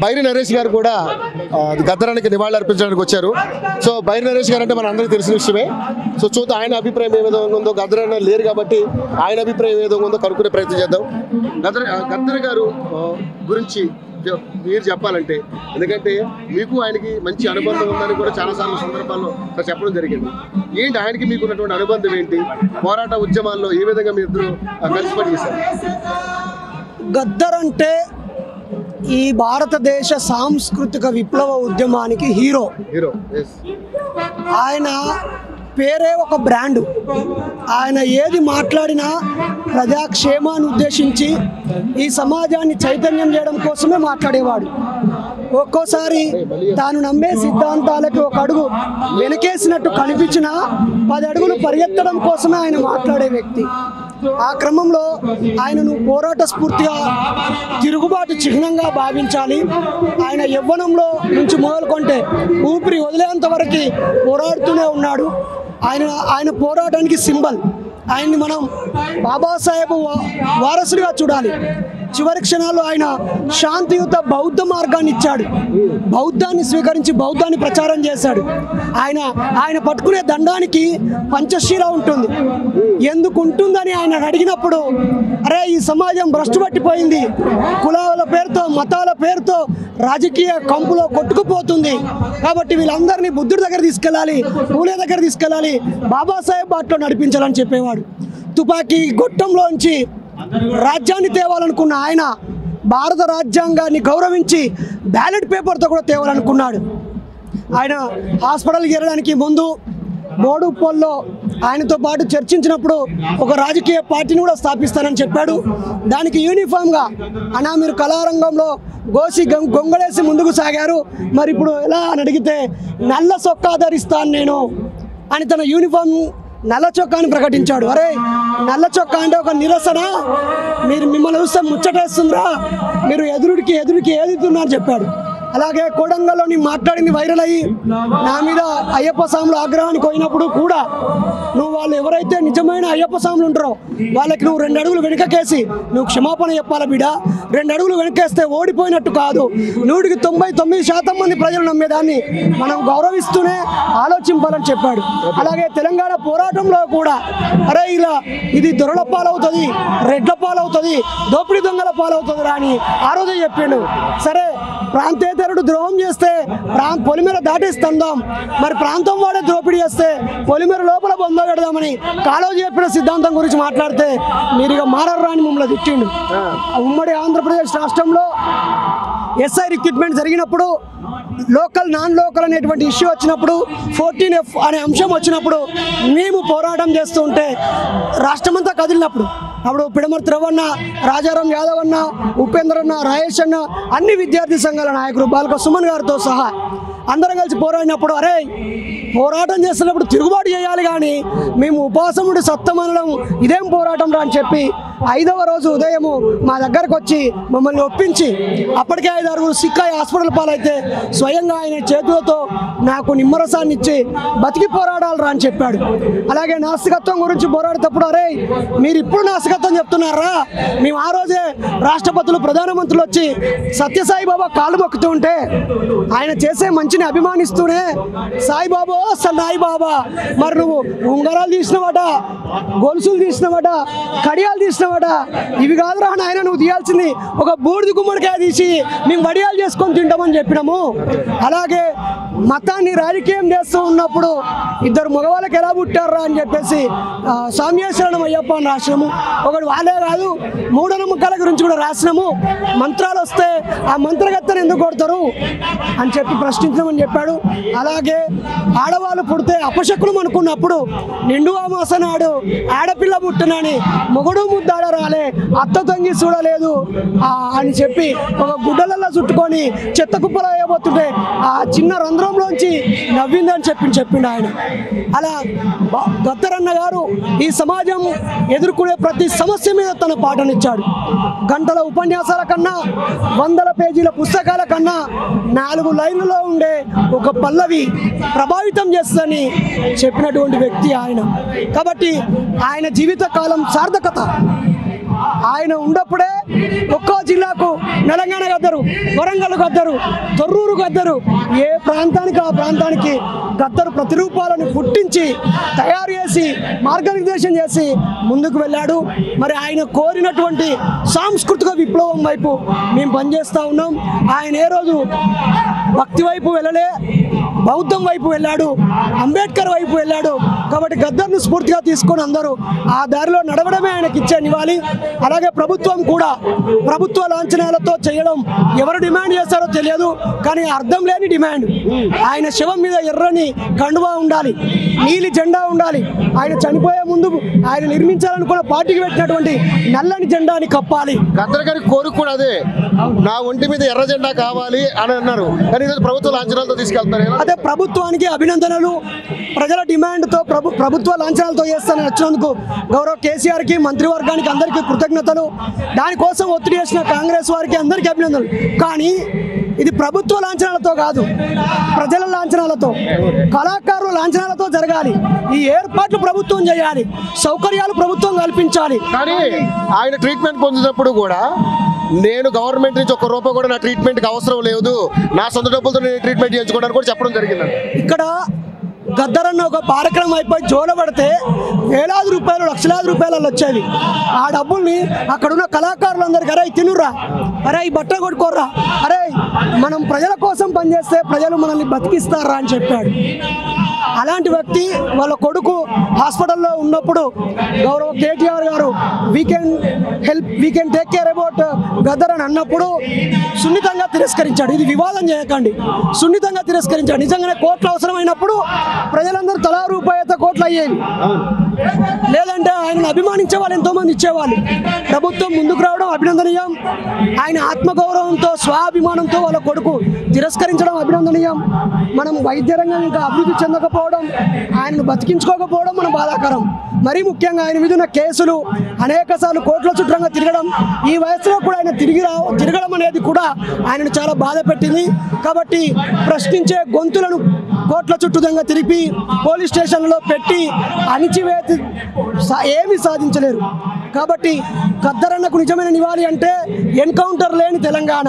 బైరి నరేష్ గారు కూడా ఆ, గద్దరానికి నివాళులు అర్పించడానికి వచ్చారు సో బైరి నరేష్ గారు అంటే మన అందరికీ తెలిసిన విషయమే సో చూద్దాం ఆయన అభిప్రాయం ఏ విధంగా ఉందో గద్దర లేరు కాబట్టి ఆయన అభిప్రాయం ఏ విధంగా ఉందో కనుక్కునే ప్రయత్నం చేద్దాం గద్దర ఆ, గద్దర గారు ఆ, గురించి చె- మీరు చెప్పాలంటే ఎందుకంటే మీకు ఆయనకి మంచి అనుబంధం ఉందని కూడా చాలా సార్లు సందర్భాల్లో సార్ చెప్పడం జరిగింది ఏంటి ఆయనకి మీకు ఉన్నటువంటి అనుబంధం ఏంటి పోరాట ఉద్యమాల్లో ఏ విధంగా మీరు ఇద్దరు ఆ, కలిసి పనిచేశారు గద్దర్ అంటే ఈ భారతదేశ సాంస్కృతిక విప్లవ ఉద్యమానికి హీరో హీరో ఎస్ ఆయన పేరే ఒక బ్రాండు ఆయన ఏది మాట్లాడినా ప్రజాక్షేమాన్ని ఉద్దేశించి ఈ సమాజాన్ని చైతన్యం చేయడం కోసమే మాట్లాడేవాడు ఒక్కోసారి తాను నమ్మే సిద్ధాంతాలకి ఒక అడుగు వెనకేసినట్టు కనిపించినా పది అడుగులు పరిగెత్తడం కోసమే ఆయన మాట్లాడే వ్యక్తి ఆ క్రమంలో ఆయనను పోరాట స్ఫూర్తిగా తిరుగుబాటు చిహ్నంగా భావించాలి ఆయన యవ్వనంలో నుంచి మొదలుకొంటే ఊపిరి వదిలేంత వరకు పోరాడుతూనే ఉన్నాడు ఆయన ఆయన పోరాటానికి సింబల్ ఆయన్ని మనం బాబాసాహెబ్ వా- వారసుడిగా చూడాలి చివరి క్షణాల్లో ఆయన శాంతియుత బౌద్ధ మార్గాన్ని ఇచ్చాడు బౌద్ధాన్ని స్వీకరించి బౌద్ధాన్ని ప్రచారం చేశాడు ఆయన ఆయన పట్టుకునే దండానికి పంచశీల ఉంటుంది ఎందుకు ఉంటుందని ఆయన అడిగినప్పుడు అరే ఈ సమాజం భ్రష్టు పట్టిపోయింది కులాల పేరుతో మతాల పేరుతో రాజకీయ కంపులో కొట్టుకుపోతుంది కాబట్టి వీళ్ళందరినీ బుద్ధుడి దగ్గర తీసుకెళ్ళాలి పూలే దగ్గర తీసుకెళ్ళాలి బాబాసాహెబ్ బాటలో నడిపించాలని చెప్పేవాడు తుపాకీ గొట్టంలోంచి రాజ్యాన్ని తేవాలనుకున్న ఆయన భారత రాజ్యాంగాన్ని గౌరవించి బ్యాలెట్ పేపర్తో కూడా తేవాలనుకున్నాడు ఆయన హాస్పిటల్కి వెళ్ళడానికి ముందు బోడుప్పల్లో ఆయనతో పాటు చర్చించినప్పుడు ఒక రాజకీయ పార్టీని కూడా స్థాపిస్తానని చెప్పాడు దానికి యూనిఫామ్గా అనా మీరు కళారంగంలో గోసి గం- గొంగళేసి ముందుకు సాగారు మరి ఇప్పుడు ఎలా అని అడిగితే నల్ల సొక్కా ధరిస్తాను నేను అని తన యూనిఫామ్ నల్ల చొక్కాని ప్రకటించాడు అరే నల్ల చొక్కా అంటే ఒక నిరసన మీరు మిమ్మల్ని చూస్తే ముచ్చటేస్తుందిరా మీరు ఎదురుడికి ఎదురుకి ఏదితున్నారు చెప్పాడు అలాగే కోడంగల్లో నేను మాట్లాడింది వైరల్ అయ్యి నా మీద అయ్యప్ప స్వాములు ఆగ్రహానికి పోయినప్పుడు కూడా నువ్వు వాళ్ళు ఎవరైతే నిజమైన అయ్యప్ప స్వాములు ఉంటారో వాళ్ళకి నువ్వు రెండు అడుగులు వెనుకకేసి నువ్వు క్షమాపణ చెప్పాలి బిడ రెండు అడుగులు వెనకేస్తే ఓడిపోయినట్టు కాదు నూటికి తొంభై తొమ్మిది శాతం మంది ప్రజలు నమ్మేదాన్ని మనం గౌరవిస్తూనే ఆలోచింపాలని చెప్పాడు అలాగే తెలంగాణ పోరాటంలో కూడా అరే ఇలా ఇది దొరల పాలవుతుంది రెడ్ల పాలవుతుంది దోపిడీ దొంగల పాలవుతుంది రా అని ఆ రోజే చెప్పిండు సరే ప్రాంతేతరుడు ద్రోహం చేస్తే ప్రా పొలిమేర దాటేస్తుందాం మరి ప్రాంతం వాడే దోపిడీ చేస్తే పొలిమేర లోపల బొంద పెడదామని కాలోజీ చెప్పిన సిద్ధాంతం గురించి మాట్లాడితే మీరు ఇక మారర్రా అని మమ్మల్ని తిట్టిండు ఉమ్మడి ఆంధ్రప్రదేశ్ రాష్ట్రంలో ఎస్ఐ రిక్రూట్మెంట్ జరిగినప్పుడు లోకల్ నాన్ లోకల్ అనేటువంటి ఇష్యూ వచ్చినప్పుడు ఫోర్టీన్ ఎఫ్ అనే అంశం వచ్చినప్పుడు మేము పోరాటం చేస్తూ ఉంటే రాష్ట్రమంతా కదిలినప్పుడు అప్పుడు పిడమర్తి రవన్న రాజారాం యాదవ్ అన్న ఉపేంద్ర అన్న రాయేష్ అన్న అన్ని విద్యార్థి సంఘాల నాయకులు బాలక సుమన్ గారితో సహా అందరం కలిసి పోరాడినప్పుడు అరే పోరాటం చేస్తున్నప్పుడు తిరుగుబాటు చేయాలి కానీ మేము ఉపవాసం ఉండి సత్తమనడం ఇదేం పోరాటం రా అని చెప్పి ఐదవ రోజు ఉదయము మా దగ్గరకు వచ్చి మమ్మల్ని ఒప్పించి అప్పటికే ఐదు ఆరుగురు సిక్కాయి హాస్పిటల్ పాలైతే స్వయంగా ఆయన చేతులతో నాకు నిమ్మరసాన్ని ఇచ్చి బతికి పోరాడాలరా అని చెప్పాడు అలాగే నాస్తికత్వం గురించి పోరాడేటప్పుడు అరే మీరు ఇప్పుడు నాస్తికత్వం చెప్తున్నారా మేము ఆ రోజే రాష్ట్రపతులు ప్రధానమంత్రులు వచ్చి సత్యసాయి బాబా కాళ్ళు మొక్కుతూ ఉంటే ఆయన చేసే మంచిని అభిమానిస్తూనే సాయిబాబా సన్నాయి బాబా మరి నువ్వు ఉంగరాలు తీసినవాట గొలుసులు తీసినవాట కడియాలు తీసినవాట ఇవి కాదురా నాయన నువ్వు తీయాల్సింది ఒక బూడిది గుమ్మడికాయ తీసి మేము వడియాలు చేసుకొని తింటామని చెప్పినాము అలాగే మతాన్ని రాజకీయం చేస్తూ ఉన్నప్పుడు ఇద్దరు మగవాళ్ళకి ఎలా పుట్టారా అని చెప్పేసి ఆ, సామ్యేశ్వరణం అయ్యప్ప అని రాసినాము ఒకటి వాళ్ళే కాదు మూఢనమ్మకాల గురించి కూడా రాసినాము మంత్రాలు వస్తే ఆ మంత్రగత్తను ఎందుకు కొడతారు అని చెప్పి ప్రశ్నించమని చెప్పాడు అలాగే ఆడవాళ్ళు పుడితే అపశకులం అనుకున్నప్పుడు నిండు అమాస నాడు ఆడపిల్ల పుట్టనని మొగుడు ముద్దాడ రాలే అత్త తంగి చూడలేదు ఆ, అని చెప్పి ఒక గుడ్డలలో చుట్టుకొని చెత్త కుప్పలో వేయబోతుంటే ఆ చిన్న రంధ్రంలోంచి నవ్విందని చెప్పి చెప్పిండు ఆయన అలా బ- గద్దరన్న గారు ఈ సమాజం ఎదుర్కొనే ప్రతి సమస్య మీద తన పాటనిచ్చాడు గంటల ఉపన్యాసాల కన్నా వందల పేజీల పుస్తకాల కన్నా నాలుగు లైన్లలో ఉండే ఒక పల్లవి ప్రభావితం చేస్తుందని చెప్పినటువంటి వ్యక్తి ఆయన కాబట్టి ఆయన జీవిత కాలం సార్థకత ఆయన ఉన్నప్పుడే ఒక్కో జిల్లాకు తెలంగాణ గద్దరు వరంగల్ గద్దరు తొర్రూరు గద్దరు ఏ ప్రాంతానికి ఆ ప్రాంతానికి గద్దరు ప్రతిరూపాలను పుట్టించి తయారు చేసి మార్గనిర్దేశం చేసి ముందుకు వెళ్ళాడు మరి ఆయన కోరినటువంటి సాంస్కృతిక విప్లవం వైపు మేము పనిచేస్తూ ఉన్నాం ఆయన ఏ రోజు భక్తి వైపు వెళ్ళలే బౌద్ధం వైపు వెళ్ళాడు అంబేద్కర్ వైపు వెళ్ళాడు కాబట్టి గద్దర్ను స్ఫూర్తిగా తీసుకొని అందరూ ఆ దారిలో నడవడమే ఆయనకి ఇచ్చే నివాళి అలాగే ప్రభుత్వం కూడా ప్రభుత్వ లాంఛనాలతో చేయడం ఎవరు డిమాండ్ చేస్తారో తెలియదు కానీ అర్థం లేని డిమాండ్ ఆయన శవం మీద ఎర్రని కండువా ఉండాలి నీలి జెండా ఉండాలి ఆయన చనిపోయే ముందు ఆయన నిర్మించాలనుకున్న పార్టీకి పెట్టినటువంటి నల్లని జెండాని కప్పాలి గద్దర్ గారి కోరిక కూడా అదే నా ఒంటి మీద ఎర్ర జెండా కావాలి అని అన్నారు కానీ ఈరోజు ప్రభుత్వ లాంఛనాలతో తీసుకెళ్తారు ఎలా? అదే ప్రభుత్వానికి అభినందనలు ప్రజల డిమాండ్తో ప్రభు ప్రభుత్వ లాంఛనాలతో చేస్తానని వచ్చినందుకు గౌరవ కేసీఆర్కి మంత్రివర్గానికి అందరికీ కృతజ్ఞతలు దానికోసం ఒత్తిడి చేసిన కాంగ్రెస్ వారికి అందరికీ అభినందనలు కానీ ఇది ప్రభుత్వ లాంఛనాలతో కాదు ప్రజల లాంఛనాలతో కళాకారుల లాంఛనాలతో జరగాలి ఈ ఏర్పాట్లు ప్రభుత్వం చేయాలి సౌకర్యాలు ప్రభుత్వం కల్పించాలి కానీ ఆయన ట్రీట్మెంట్ పొందినప్పుడు కూడా నేను గవర్నమెంట్ నుంచి ఒక రూపాయి కూడా నా ట్రీట్మెంట్కి అవసరం లేదు నా సొంత డబ్బులతో నేను ట్రీట్మెంట్ చేయించుకోవడానికి కూడా చెప్పడం జరిగింది ఇక్కడ గద్దరన్న ఒక కార్యక్రమం అయిపోయి జోల పడితే వేలాది రూపాయలు లక్షలాది రూపాయలు వచ్చేవి ఆ డబ్బుల్ని అక్కడున్న కళాకారులందరికీ అరే తినురా అరే ఈ బట్ట కొట్టుకోర్రా అరే మనం ప్రజల కోసం పనిచేస్తే ప్రజలు మనల్ని బతికిస్తారా అని చెప్పాడు అలాంటి వ్యక్తి వాళ్ళ కొడుకు హాస్పిటల్లో ఉన్నప్పుడు గౌరవ కేటీఆర్ గారు we can help we can take care about Gaddar అని అన్నప్పుడు సున్నితంగా తిరస్కరించాడు ఇది వివాదం చేయకండి సున్నితంగా తిరస్కరించాడు నిజంగానే కోట్లు అవసరమైనప్పుడు ప్రజలందరూ తలా రూపాయత కోట్లు అయ్యేవి లేదంటే ఆయనను అభిమానించే వాళ్ళు ఎంతోమంది ఇచ్చేవాళ్ళు ప్రభుత్వం ముందుకు రావడం అభినందనీయం ఆయన ఆత్మగౌరవంతో స్వాభిమానంతో వాళ్ళ కొడుకు తిరస్కరించడం అభినందనీయం మనం వైద్య రంగం ఇంకా అభివృద్ధి చెందకపోవడం ఆయనను బతికించుకోకపోవడం మన బాధాకరం మరీ ముఖ్యంగా ఆయన మీద ఉన్న కేసులు అనేక సార్లు కోట్ల చుట్టంగా తిరగడం ఈ వయసులో కూడా ఆయన తిరిగి రా తిరగడం అనేది కూడా ఆయనను చాలా బాధ పెట్టింది కాబట్టి ప్రశ్నించే గొంతులను కోట్ల చుట్టూదంగా తిరిపి పోలీస్ స్టేషన్లో పెట్టి అణిచివేతి సా- ఏమీ సాధించలేరు కాబట్టి కద్దరన్నకు నిజమైన నివాళి అంటే ఎన్కౌంటర్ లేని తెలంగాణ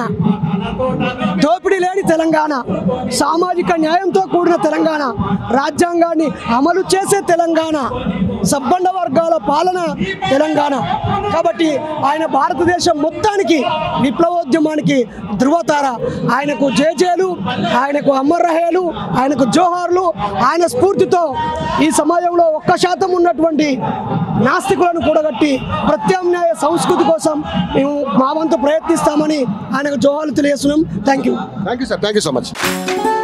దోపిడీ లేని తెలంగాణ సామాజిక న్యాయంతో కూడిన తెలంగాణ రాజ్యాంగాన్ని అమలు చేసే తెలంగాణ సబ్బండ వర్గాల పాలన తెలంగాణ కాబట్టి ఆయన భారతదేశం మొత్తానికి విప్లవోద్యమానికి ధృవతార ఆయనకు జేజేలు ఆయనకు అమర్రహేలు ఆయనకు జోహార్లు ఆయన స్ఫూర్తితో ఈ సమాజంలో ఒక్క శాతం ఉన్నటువంటి నాస్తికులను కూడగట్టి ప్రత్యామ్నాయ సంస్కృతి కోసం మేము మా వంతు ప్రయత్నిస్తామని ఆయనకు జోహార్లు తెలియజేస్తున్నాం thank you thank you sir thank you so much